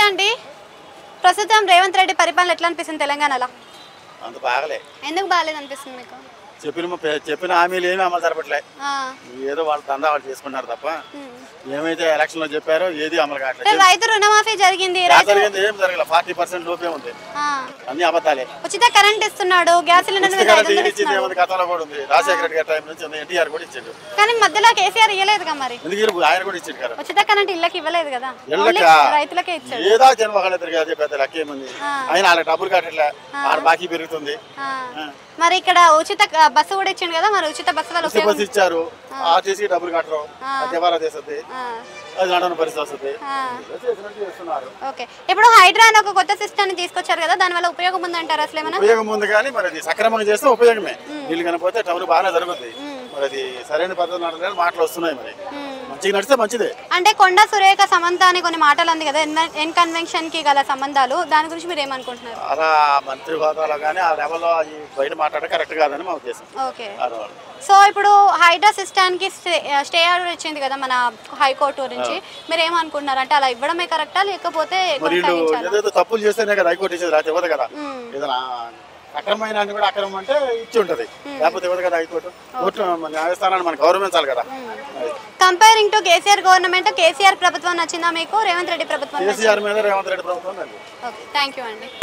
అండి ప్రస్తుతం రేవంత్ రెడ్డి పరిపాలన ఎట్లా అనిపిస్తుంది తెలంగాణలో అంత బాగలే ఎందుకు బాగాలేదు అనిపిస్తుంది మీకు చెప్పిన చెప్పిన హామీలు ఏమీ అమలు జరపట్లే ఆ, ఏదో వాళ్ళ దందా వాళ్ళు చేసుకున్నారు తప్ప ఉమ్. ఏమైతే ఎలక్షన్ లో చెప్పారో ఏది అమలు అంటే కావట్లేదు రైతు రుణమాఫీ జరిగింది ఎలా రైతు జరిగింది ఏం జరగలేదు ఫార్టీ పర్సెంట్ లోపే ఉంది ఆ, అన్ని అబద్ధాలే ఉచిత కరెంట్ ఇస్తున్నాడు గ్యాస్ సిలిండర్ మీద పుస్తకాలు ఐదు వందలు ఇచ్చింది ఇస్తున్నాడు ఏముంది గతంలో కూడా ఉంది రాజశేఖర రెడ్డి గారి టైం నుంచి ఉంది ఎన్టీఆర్ కూడా ఇచ్చాడు కానీ మధ్యలో కేసీఆర్ ఇవ్వలేదుగా మరి ఎందుకు వీళ్ళు ఆయన కూడా ఇచ్చాడు కదా ఉచిత కరెంట్ ఇళ్ళకి ఇవ్వలేదు కదా ఇళ్ళకా? ఓన్లీ రైతులకే ఇచ్చాడు ఏదో జన్మకాల తిరిగి పెద్ద లెక్క ఏముంది ఆయన వాళ్ళకి డబ్బులు కట్టట్లే ఆడ బాకీ పెరుగుతుంది ఆ. మరి ఇక్కడ ఉచిత క- బస్సు కూడా ఇచ్చిండు కదా మరి ఉచిత బస్సు వల్ల ఉచిత ఉపయోగం బస్సు ఇచ్చారు ఆర్టీసీ డబ్బులు కట్టరు అది దివాలా చేస్తుంది ఆ, అది నడవని పరిస్థితి వస్తుంది ఆ. ఏదో చేసినట్టు చేస్తున్నారు ఓకే ఇప్పుడు హైడ్రా అని ఒక కొత్త సిస్టమ్ తీసుకొచ్చారు కదా దానివల్ల ఉపయోగం ఉందంటారు అసలు ఏమైనా ఉపయోగం ఉంది కానీ మరి అది సక్రమంగా చేస్తే ఉపయోగమే నీళ్ళు కనిపోతే టౌన్ బాగానే జరుగుతుంది మరి అది సరైన పద్ధతి నడలేదు మాటలు వస్తున్నాయి మరి మ్మ్. మంచిగా నడిస్తే మంచిదే అంటే కొండ సురేఖ సమంత అని కొన్ని మాటలు అంది కదా ఎన్- ఎన్ కన్వెన్షన్ కి గల సంబంధాలు దాని గురించి మీరు ఏమనుకుంటున్నారు అలా మంత్రి హోదాలో కానీ ఆ లెవెల్లో అది బయట మాట్లాడడం కరెక్ట్ కాదని మా ఉద్దేశం ఓకే ఆడవాళ్ళు సో ఇప్పుడు హైడ్రా సిస్టమ్ కి స్టే స్టే ఆర్డర్ ఇచ్చింది కదా మన హైకోర్టు నుంచి మీరు ఏమనుకుంటున్నారు అంటే అలా ఇవ్వడమే కరెక్టా లేకపోతే మరి వీళ్ళు కొనసాగించాలా ఏదేదో తప్పులు చేస్తేనే కదా హైకోర్టు ఇచ్చేది రాత్రి ఇవ్వదు కదా మ్మ్. ఏదైనా అక్రమమైన అన్ని కూడా అక్రమం అంటే ఇచ్చి ఉంటది లేకపోతే ఇవ్వదు కదా హైకోర్టు కోర్టు మన న్యాయస్థానాన్ని మనం గౌరవించాలి కదా అది. Comparing to KCR government KCR ప్రభుత్వం నచ్చిందా మీకు రేవంత్ రెడ్డి ప్రభుత్వం నచ్చిందా? కేసీఆర్ మీద రేవంత్ రెడ్డి ప్రభుత్వం ఉంది. ఓకే థ్యాంక్ యూ అండి